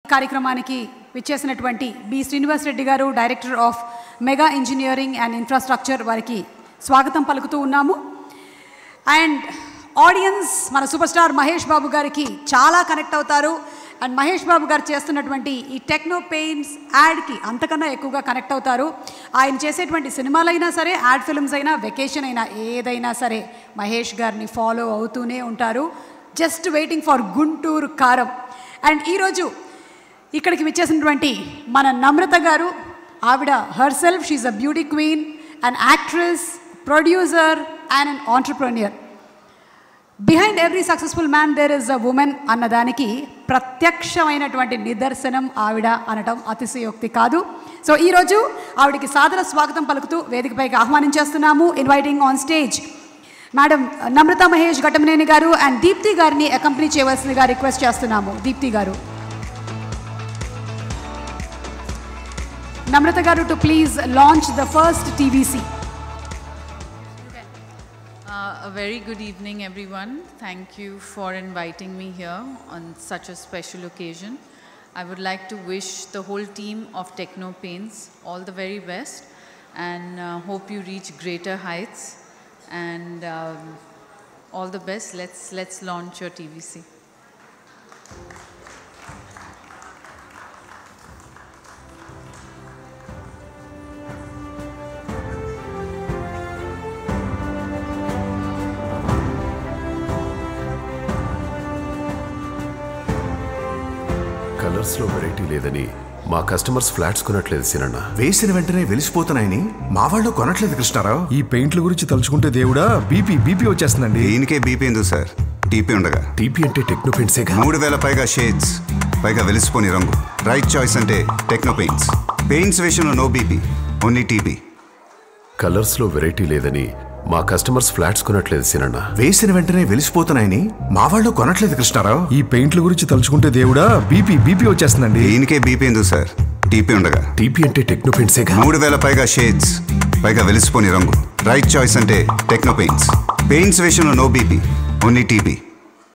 కార్యక్రమానికి విచ్చేసినటువంటి బి శ్రీనివాస్ రెడ్డి గారు director of Mega engineering and infrastructure వారికి స్వాగతం పలుకుతూ ఉన్నాము అండ్ ఆడియన్స్ మన సూపర్ స్టార్ మహేష్ బాబు గారికి చాలా కనెక్ట్ అవుతారు అండ్ మహేష్ బాబు గారు చేస్తున్నటువంటి ఈ టెక్నో పెయింట్స్ యాడ్కి అంతకన్నా ఎక్కువగా కనెక్ట్ అవుతారు ఆయన చేసేటువంటి సినిమాలైనా సరే యాడ్ ఫిల్మ్స్ అయినా వెకేషన్ అయినా ఏదైనా సరే మహేష్ గారిని ఫాలో అవుతూనే ఉంటారు జస్ట్ వెయిటింగ్ ఫర్ గుంటూరు కారం అండ్ ఈరోజు ఇక్కడికి విచ్చేసినటువంటి మన నమ్రత గారు ఆవిడ herself she a beauty queen and actress producer and an entrepreneur behind every successful man there is a women అన్నదానికి ప్రత్యక్షమైనటువంటి నిదర్శనం ఆవిడ అనటం అతిశయోక్తి కాదు సో ఈరోజు ఆవిడకి సాదర స్వాగతం పలుకుతూ వేదికపైకి ఆహ్వానించేస్తున్నాము inviting on stage madam Namrata Mahesh Ghattamaneni గారు అండ్ దీప్తి గారిని అకంపెనీ చేయవలసిందిగా రిక్వెస్ట్ చేస్తున్నాము దీప్తి గారు నమ్రత గారు to please launch the first TVC Uh, a very good evening, everyone. Thank you for inviting me here on such a special occasion. I would like to wish the whole team of Techno Paints all the very best and uh, hope you reach greater heights. And um, all the best. Let's let's launch your TVC. Colours లో variety లేదని మా customers flats కొనట్లేదు సినన్న వేసిన వెంటనే వెలిసిపోతున్నాయని మా వాళ్ళు కొనట్లేదు కృష్ణారావు ఈ పెయింట్ల గురించి తలుచుకుంటే దేవుడా బీపీ బీపీ వచ్చేస్తుందండి దీనికే బీపీ ఎందుకు సార్ టీపీ ఉండగా టీపీ అంటే టెక్నో పెయింట్సేగా మూడు వేల పైగా షేడ్స్ పైగా వెలిసిపోని రంగు రైట్ చాయిస్ అంటే టెక్నో పెయింట్స్ పెయింట్స్ విషయంలో no BP only TP colours లో వెరైటీ లేదని మా కస్టమర్స్ ఫ్లాట్స్ కొనట్లేదు సినన్న వేసిన వెంటనే వెలిసిపోతున్నాయని మా వాళ్ళు కొనట్లేదు కృష్ణారావు ఈ పెయింట్ల గురించి తలుచుకుంటే దేవుడా బీపీ బీపీ వచ్చేస్తుందండి దీనికే బీపీ ఎందుకు సార్ టీపీ ఉండగా టీపీ అంటే టెక్నో పెయింట్సేగా మూడు వేల పైగా షేడ్స్ పైగా వెలిసిపోని రంగు రైట్ చాయిస్ అంటే టెక్నో పెయింట్స్ పెయింట్స్ విషయంలో నో బీపీ ఓన్లీ టీపీ